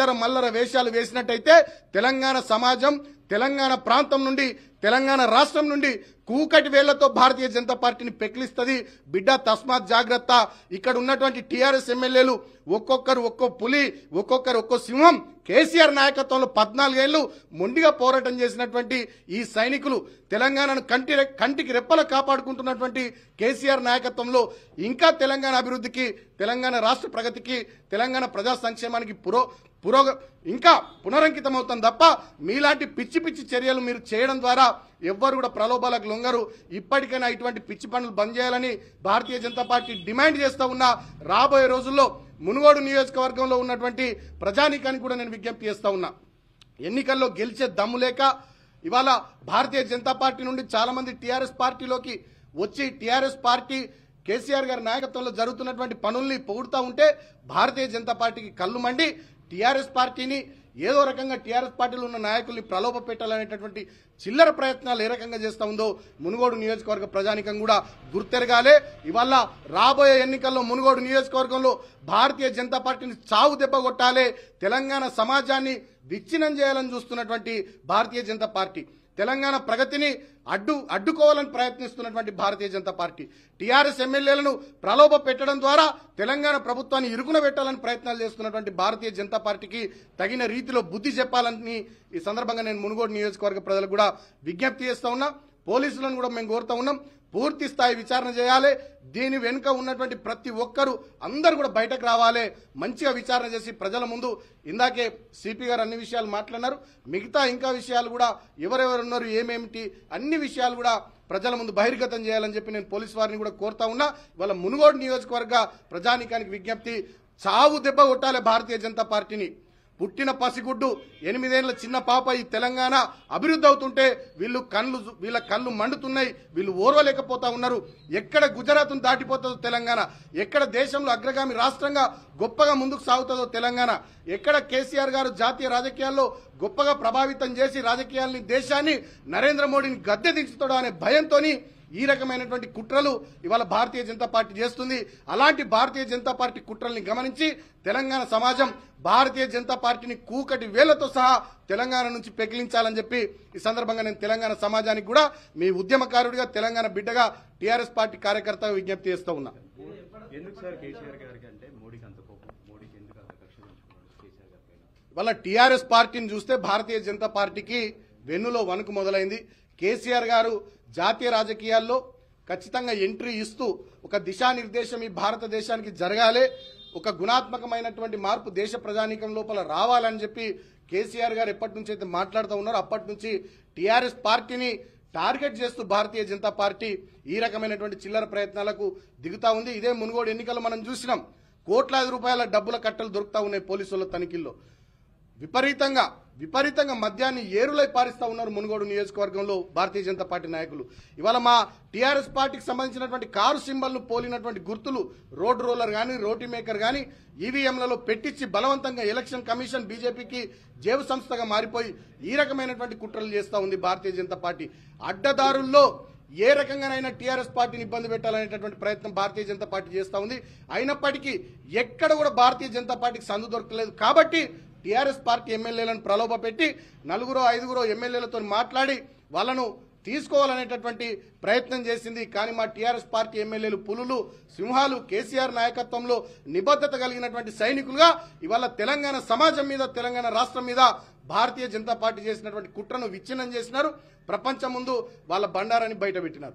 చిల్లర మల్లర వేషాలు వేసినట్టయితే తెలంగాణ సమాజం తెలంగాణ ప్రాంతం నుండి తెలంగాణ రాష్ట్రం నుండి కూకటి వేళ్లతో భారతీయ జనతా పార్టీని పెకిలిస్తుంది బిడ్డ తస్మాత్ జాగ్రత్త ఇక్కడ ఉన్నటువంటి టీఆర్ఎస్ ఎమ్మెల్యేలు ఒక్కొక్కరు ఒక్కో పులి ఒక్కొక్కరు ఒక్కో సింహం కేసీఆర్ నాయకత్వంలో పద్నాలుగేళ్లు మొండిగా పోరాటం చేసినటువంటి ఈ సైనికులు తెలంగాణను కంటి కంటికి రెప్పల కాపాడుకుంటున్నటువంటి కేసీఆర్ నాయకత్వంలో ఇంకా తెలంగాణ అభివృద్ధికి తెలంగాణ రాష్ట్ర ప్రగతికి తెలంగాణ ప్రజా సంక్షేమానికి పురో పురోగ ఇంకా పునరంకితం అవుతాం తప్ప మీలాంటి పిచ్చి పిచ్చి చర్యలు మీరు చేయడం ద్వారా ఎవ్వరు కూడా ప్రలోభాలకు లొంగరు ఇప్పటికైనా ఇటువంటి పిచ్చి పనులు బంద్ చేయాలని భారతీయ జనతా పార్టీ డిమాండ్ చేస్తూ ఉన్నా రాబోయే రోజుల్లో మునుగోడు నియోజకవర్గంలో ఉన్నటువంటి ప్రజానీకానికి కూడా నేను విజ్ఞప్తి చేస్తా ఉన్నా ఎన్నికల్లో గెలిచే దమ్ము లేక ఇవాళ భారతీయ జనతా పార్టీ నుండి చాలా మంది టీఆర్ఎస్ పార్టీలోకి వచ్చి టీఆర్ఎస్ పార్టీ కేసీఆర్ గారి నాయకత్వంలో జరుగుతున్నటువంటి పనుల్ని పొగుడుతూ ఉంటే భారతీయ జనతా పార్టీకి కళ్ళు మండి టీఆర్ఎస్ పార్టీని ఏదో రకంగా టీఆర్ఎస్ పార్టీలో ఉన్న నాయకుల్ని ప్రలోభ పెట్టాలనేటటువంటి చిల్లర ప్రయత్నాలు ఏ రకంగా చేస్తా ఉందో మునుగోడు నియోజకవర్గ ప్రజానికం కూడా గుర్తెరగాలే ఇవాళ రాబోయే ఎన్నికల్లో మునుగోడు నియోజకవర్గంలో భారతీయ జనతా పార్టీని చావు దెబ్బ కొట్టాలే తెలంగాణ సమాజాన్ని విచ్ఛిన్నం చేయాలని చూస్తున్నటువంటి భారతీయ జనతా పార్టీ తెలంగాణ ప్రగతిని అడ్డు అడ్డుకోవాలని ప్రయత్నిస్తున్నటువంటి భారతీయ జనతా పార్టీ టీఆర్ఎస్ ఎమ్మెల్యేలను ప్రలోభ పెట్టడం ద్వారా తెలంగాణ ప్రభుత్వాన్ని ఇరుకున పెట్టాలని ప్రయత్నాలు చేస్తున్నటువంటి భారతీయ జనతా పార్టీకి తగిన రీతిలో బుద్ధి చెప్పాలని ఈ సందర్భంగా నేను మునుగోడు నియోజకవర్గ ప్రజలకు కూడా విజ్ఞప్తి చేస్తా ఉన్నా పోలీసులను కూడా మేము కోరుతా ఉన్నాం పూర్తి స్థాయి విచారణ చేయాలి దీని వెనుక ఉన్నటువంటి ప్రతి ఒక్కరు అందరూ కూడా బయటకు రావాలి మంచిగా విచారణ చేసి ప్రజల ముందు ఇందాకే సిపి గారు అన్ని విషయాలు మాట్లాడినారు మిగతా ఇంకా విషయాలు కూడా ఎవరెవరు ఉన్నారు ఏమేమిటి అన్ని విషయాలు కూడా ప్రజల ముందు బహిర్గతం చేయాలని చెప్పి నేను పోలీస్ వారిని కూడా కోరుతా ఉన్నా వాళ్ళ మునుగోడు నియోజకవర్గ ప్రజానికానికి విజ్ఞప్తి చావు దెబ్బ కొట్టాలి భారతీయ జనతా పార్టీని పుట్టిన పసిగుడ్డు ఎనిమిదేళ్ల చిన్న పాప ఈ తెలంగాణ అభివృద్ధి అవుతుంటే వీళ్ళు కళ్ళు వీళ్ళ కళ్ళు మండుతున్నాయి వీళ్ళు ఓర్వలేకపోతా ఉన్నారు ఎక్కడ గుజరాత్ దాటిపోతుందో తెలంగాణ ఎక్కడ దేశంలో అగ్రగామి రాష్ట్రంగా గొప్పగా ముందుకు సాగుతుందో తెలంగాణ ఎక్కడ కేసీఆర్ గారు జాతీయ రాజకీయాల్లో గొప్పగా ప్రభావితం చేసి రాజకీయాల్ని దేశాన్ని నరేంద్ర మోడీని గద్దె దించుతాడో అనే భయంతోని ఈ రకమైనటువంటి కుట్రలు ఇవాళ భారతీయ జనతా పార్టీ చేస్తుంది అలాంటి భారతీయ జనతా పార్టీ కుట్రల్ని గమనించి తెలంగాణ సమాజం భారతీయ జనతా పార్టీని కూకటి వేలతో సహా తెలంగాణ నుంచి పెకిలించాలని చెప్పి ఈ సందర్భంగా నేను తెలంగాణ సమాజానికి కూడా మీ ఉద్యమకారుడిగా తెలంగాణ బిడ్డగా టీఆర్ఎస్ పార్టీ కార్యకర్తగా విజ్ఞప్తి చేస్తూ ఉన్నా ఎందుకు సార్ కేసీఆర్ గారికి అంటే మోడీకి అంత కోపం మోడీకి ఎందుకు అంత కక్ష పెంచుకున్నాడు కేసీఆర్ గారి పైన వాళ్ళ టీఆర్ఎస్ పార్టీని చూస్తే భారతీయ జనతా పార్టీకి వెన్నులో వణుకు మొదలైంది కేసీఆర్ గారు జాతీయ రాజకీయాల్లో ఖచ్చితంగా ఎంట్రీ ఇస్తూ ఒక దిశానిర్దేశం ఈ భారతదేశానికి జరగాలి ఒక గుణాత్మకమైనటువంటి మార్పు దేశ ప్రజానీకం లోపల రావాలని చెప్పి కేసీఆర్ గారు ఎప్పటి నుంచి అయితే మాట్లాడుతూ ఉన్నారో అప్పటి నుంచి టీఆర్ఎస్ పార్టీని టార్గెట్ చేస్తూ భారతీయ జనతా పార్టీ ఈ రకమైనటువంటి చిల్లర ప్రయత్నాలకు దిగుతా ఉంది ఇదే మునుగోడు ఎన్నికల్లో మనం చూసినాం కోట్లాది రూపాయల డబ్బుల కట్టలు దొరుకుతా ఉన్నాయి పోలీసుల తనిఖీల్లో విపరీతంగా విపరీతంగా మద్యాన్ని ఏరులై పారిస్తా ఉన్నారు మునుగోడు నియోజకవర్గంలో భారతీయ జనతా పార్టీ నాయకులు ఇవాళ మా టీఆర్ఎస్ పార్టీకి సంబంధించినటువంటి కారు సింబల్ను పోలినటువంటి గుర్తులు రోడ్ రోలర్ కానీ రోటీ మేకర్ కానీ ఈవీఎంలలో పెట్టించి బలవంతంగా ఎలక్షన్ కమిషన్ బీజేపీకి జేబు సంస్థగా మారిపోయి ఈ రకమైనటువంటి కుట్రలు చేస్తా ఉంది భారతీయ జనతా పార్టీ అడ్డదారుల్లో ఏ రకంగానైనా టీఆర్ఎస్ పార్టీని ఇబ్బంది పెట్టాలనేటటువంటి ప్రయత్నం భారతీయ జనతా పార్టీ చేస్తా ఉంది అయినప్పటికీ ఎక్కడ కూడా భారతీయ జనతా పార్టీకి సందు దొరకలేదు కాబట్టి టీఆర్ఎస్ పార్టీ ఎమ్మెల్యేలను ప్రలోభ పెట్టి నలుగురో ఐదుగురో ఎమ్మెల్యేలతో మాట్లాడి వాళ్ళను తీసుకోవాలనేటటువంటి ప్రయత్నం చేసింది కానీ మా టీఆర్ఎస్ పార్టీ ఎమ్మెల్యేలు పులులు సింహాలు కేసీఆర్ నాయకత్వంలో నిబద్ధత కలిగినటువంటి సైనికులుగా ఇవాళ తెలంగాణ సమాజం మీద తెలంగాణ రాష్ట్రం మీద భారతీయ జనతా పార్టీ చేసినటువంటి కుట్రను విచ్ఛిన్నం చేసినారు ప్రపంచం ముందు వాళ్ళ బండారాన్ని బయటపెట్టినారు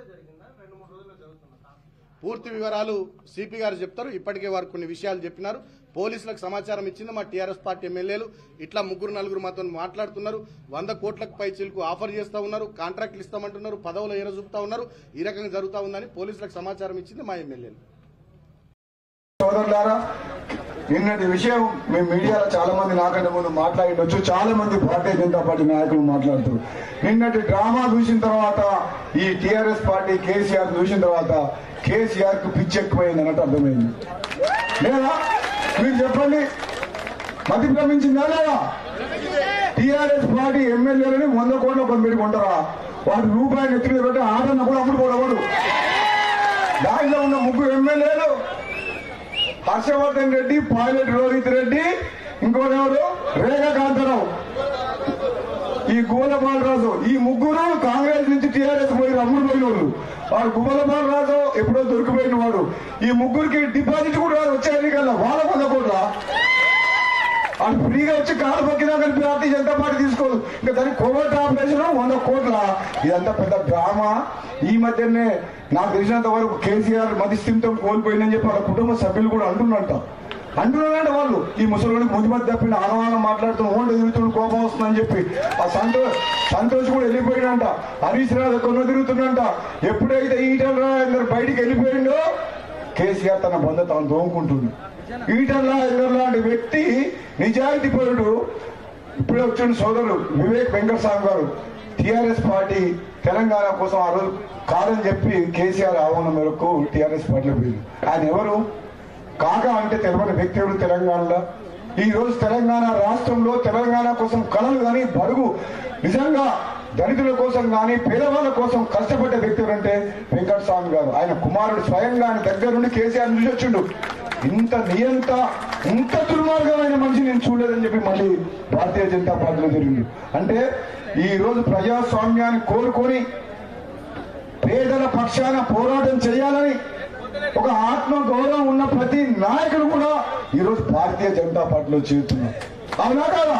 పూర్తి వివరాలు సిపి గారు చెప్తారు ఇప్పటికే వారు కొన్ని విషయాలు చెప్పినారు పోలీసులకు సమాచారం ఇచ్చింది మా టీఆర్ఎస్ పార్టీ ఎమ్మెల్యేలు ఇట్లా ముగ్గురు నలుగురు మాతో మాట్లాడుతున్నారు వంద కోట్లకు పై చిలుకు ఆఫర్ చేస్తా ఉన్నారు కాంట్రాక్ట్లు ఇస్తామంటున్నారు పదవులు ఎర చూపుతా ఉన్నారు ఈ రకంగా జరుగుతా ఉందని పోలీసులకు సమాచారం ఇచ్చింది మా ఎమ్మెల్యేలు సోదరులారా నిన్నటి విషయం మేము మీడియాలో చాలా మంది నాకంటే ముందు మాట్లాడిండొచ్చు చాలా మంది భారతీయ జనతా పార్టీ నాయకులు మాట్లాడుతారు నిన్నటి డ్రామా చూసిన తర్వాత ఈ టిఆర్ఎస్ పార్టీ కేసీఆర్ చూసిన తర్వాత కేసీఆర్ కు పిచ్చి ఎక్కువైంది అన్నట్టు అర్థమైంది లేదా మీరు చెప్పండి మతి భ్రమించిందా లేదా టిఆర్ఎస్ పార్టీ ఎమ్మెల్యేలని వంద కోట్ల పని పెట్టుకుంటారా వాటి రూపాయలు ఎత్తి మీద పెట్టి ఆదరణ కూడా అప్పుడు కూడా దాంట్లో ఉన్న ముగ్గురు ఎమ్మెల్యేలు హర్షవర్ధన్ రెడ్డి పైలట్ రోహిత్ రెడ్డి ఇంకోటి ఎవరు రేఖా కాంతారావు ఈ గోల బాలరాజు ఈ ముగ్గురు కాంగ్రెస్ నుంచి టీఆర్ఎస్ పోయి అమ్ముడు పోయిన వాళ్ళు వాడు గుమ్మల బాలరాజు ఎప్పుడో దొరికిపోయిన వాడు ఈ ముగ్గురికి డిపాజిట్ కూడా రాదు వచ్చే ఎన్నికల్లో వాళ్ళ వంద కోట్ల వాళ్ళు ఫ్రీగా వచ్చి కారు పక్కినా కానీ భారతీయ జనతా పార్టీ తీసుకోదు ఇంకా దానికి కోవిడ్ ఆపరేషన్ వంద కోట్ల ఇదంతా పెద్ద డ్రామా ఈ మధ్యనే నాకు తెలిసినంత వరకు కేసీఆర్ మతిస్థిమితం కోల్పోయిందని చెప్పి వాళ్ళ కుటుంబ సభ్యులు కూడా అంటున్నట్ట అంటున్నారంట వాళ్ళు ఈ ముసలివాడికి ముందు మధ్య తప్పిన ఆనవానం మాట్లాడుతూ ఓండి తిరుగుతున్న కోపం వస్తుందని చెప్పి ఆ సంతోష్ సంతోష్ కూడా వెళ్ళిపోయినంట హరీష్ రావు ఎక్కడో తిరుగుతుందంట ఎప్పుడైతే ఈటల రాజేందర్ బయటికి వెళ్ళిపోయిండో కేసీఆర్ తన బంధ తాను దోముకుంటుంది ఈటల్లా ఎందర్ లాంటి వ్యక్తి నిజాయితీ పరుడు ఇప్పుడే వచ్చిన సోదరుడు వివేక్ వెంకటస్వామి గారు టిఆర్ఎస్ పార్టీ తెలంగాణ కోసం ఆ రోజు కాదని చెప్పి కేసీఆర్ ఆహ్వానం మేరకు టిఆర్ఎస్ పార్టీలో పోయింది ఆయన ఎవరు కాక అంటే తెలియని వ్యక్తి ఎవరు తెలంగాణలో ఈ రోజు తెలంగాణ రాష్ట్రంలో తెలంగాణ కోసం కళలు కానీ బడుగు నిజంగా దళితుల కోసం కానీ పేదవాళ్ళ కోసం కష్టపడ్డ వ్యక్తి ఎవరంటే వెంకటస్వామి గారు ఆయన కుమారుడు స్వయంగా ఆయన దగ్గర నుండి కేసీఆర్ నుంచి వచ్చిండు ఇంత నియంత ఇంత దుర్మార్గమైన మనిషి నేను చూడలేదని చెప్పి మళ్ళీ భారతీయ జనతా పార్టీలో జరిగింది అంటే ఈ రోజు ప్రజాస్వామ్యాన్ని కోరుకొని పేదల పక్షాన పోరాటం చేయాలని ఒక ఆత్మ గౌరవం ఉన్న ప్రతి నాయకుడు కూడా ఈరోజు భారతీయ జనతా పార్టీలో చేరుతున్నారు అవునా కాదా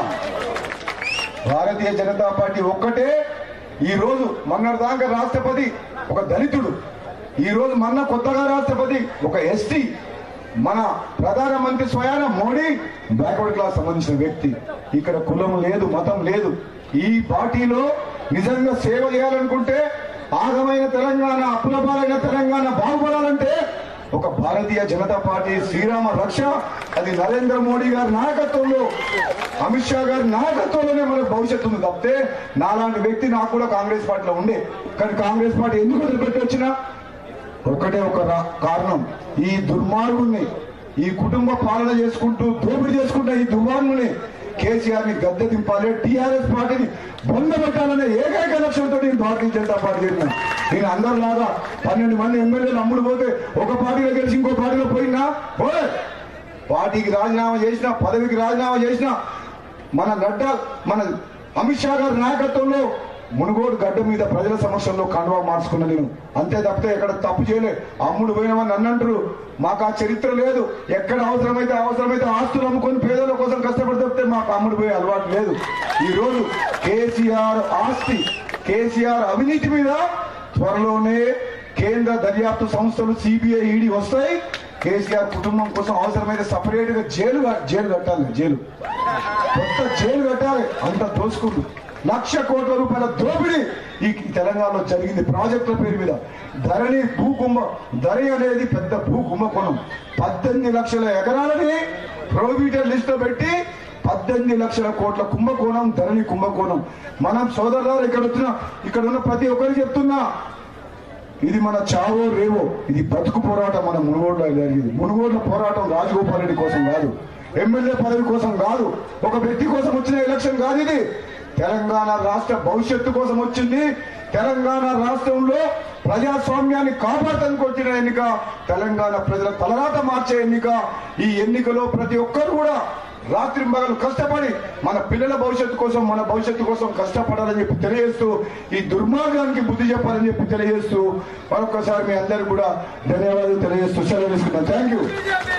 భారతీయ జనతా పార్టీ ఒక్కటే ఈ రోజు మొన్నటిదాకా రాష్ట్రపతి ఒక దళితుడు ఈ రోజు మొన్న కొత్తగా రాష్ట్రపతి ఒక ఎస్టీ మన ప్రధానమంత్రి స్వయాన మోడీ బ్యాక్వర్డ్ క్లాస్ సంబంధించిన వ్యక్తి ఇక్కడ కులం లేదు మతం లేదు ఈ పార్టీలో నిజంగా సేవ చేయాలనుకుంటే ఆగమైన తెలంగాణ అప్పులపాలైన తెలంగాణ బాగుపడాలంటే ఒక భారతీయ జనతా పార్టీ శ్రీరామ రక్ష అది నరేంద్ర మోడీ గారి నాయకత్వంలో అమిత్ షా గారి నాయకత్వంలోనే మనకు భవిష్యత్తు ఉంది తప్పితే నాలాంటి వ్యక్తి నాకు కూడా కాంగ్రెస్ పార్టీలో ఉండే కానీ కాంగ్రెస్ పార్టీ ఎందుకు వదిలిపెట్టి వచ్చినా ఒకటే ఒక రా- కారణం ఈ దుర్మార్గుణ్ణి ఈ కుటుంబ పాలన చేసుకుంటూ దోపిడీ చేసుకుంటూ ఈ దుర్మార్గుని కేసీఆర్ ని గద్దె దింపాలి టీఆర్ఎస్ పార్టీని బొంద పెట్టాలనే ఏకైక లక్ష్యంతో నేను భారతీయ జనతా పార్టీ చేరినా నేను అందరిలాగా పన్నెండు మంది ఎమ్మెల్యేలు అమ్ముడు పోతే ఒక పార్టీలో గెలిచి ఇంకో పార్టీలో పోయినా పోలే పార్టీకి రాజీనామా చేసిన పదవికి రాజీనామా చేసిన మన నడ్డా మన అమిత్ షా గారి నాయకత్వంలో మునుగోడు గడ్డ మీద ప్రజల సమక్షంలో కండువా మార్చుకున్న నేను అంతే తప్పితే ఎక్కడ తప్పు చేయలే అమ్ముడు పోయినామని అన్నంటారు మాకు ఆ చరిత్ర లేదు ఎక్కడ అవసరమైతే అవసరమైతే ఆస్తులు అమ్ముకొని పేదల కోసం కష్టపడి తప్పితే మాకు అమ్ముడు పోయే అలవాటు లేదు ఈ రోజు కేసీఆర్ ఆస్తి కేసీఆర్ అవినీతి మీద త్వరలోనే కేంద్ర దర్యాప్తు సంస్థలు సిబిఐ ఈడీ వస్తాయి కేసీఆర్ కుటుంబం కోసం అవసరమైతే సపరేట్ గా జైలు క- జైలు కట్టాలి జైలు కొత్త జైలు కట్టాలి అంత దోసుకుంటూ లక్ష కోట్ల రూపాయల దోపిడీ ఈ తెలంగాణలో జరిగింది ప్రాజెక్టుల పేరు మీద ధరణి భూకుంభ ధరి అనేది పెద్ద భూ కుంభకోణం పద్దెనిమిది లక్షల ఎకరాలని ప్రోబిటర్ లిస్ట్ లో పెట్టి పద్దెనిమిది లక్షల కోట్ల కుంభకోణం ధరణి కుంభకోణం మనం సోదరులారు ఇక్కడ వచ్చిన ఇక్కడ ఉన్న ప్రతి ఒక్కరికి చెప్తున్నా ఇది మన చావో రేవో ఇది బతుకు పోరాటం మన మునుగోడులో జరిగింది మునుగోడులో పోరాటం రాజగోపాల్ రెడ్డి కోసం కాదు ఎమ్మెల్యే పదవి కోసం కాదు ఒక వ్యక్తి కోసం వచ్చిన ఎలక్షన్ కాదు ఇది తెలంగాణ రాష్ట్ర భవిష్యత్తు కోసం వచ్చింది తెలంగాణ రాష్ట్రంలో ప్రజాస్వామ్యాన్ని కాపాడటానికి వచ్చిన ఎన్నిక తెలంగాణ ప్రజల తలరాత మార్చే ఎన్నిక ఈ ఎన్నికలో ప్రతి ఒక్కరు కూడా రాత్రి మగలు కష్టపడి మన పిల్లల భవిష్యత్తు కోసం మన భవిష్యత్తు కోసం కష్టపడాలని చెప్పి తెలియజేస్తూ ఈ దుర్మార్గానికి బుద్ధి చెప్పాలని చెప్పి తెలియజేస్తూ మరొకసారి మీ అందరికి కూడా ధన్యవాదాలు తెలియజేస్తూ సెలవు తీసుకున్నాను థ్యాంక్ యూ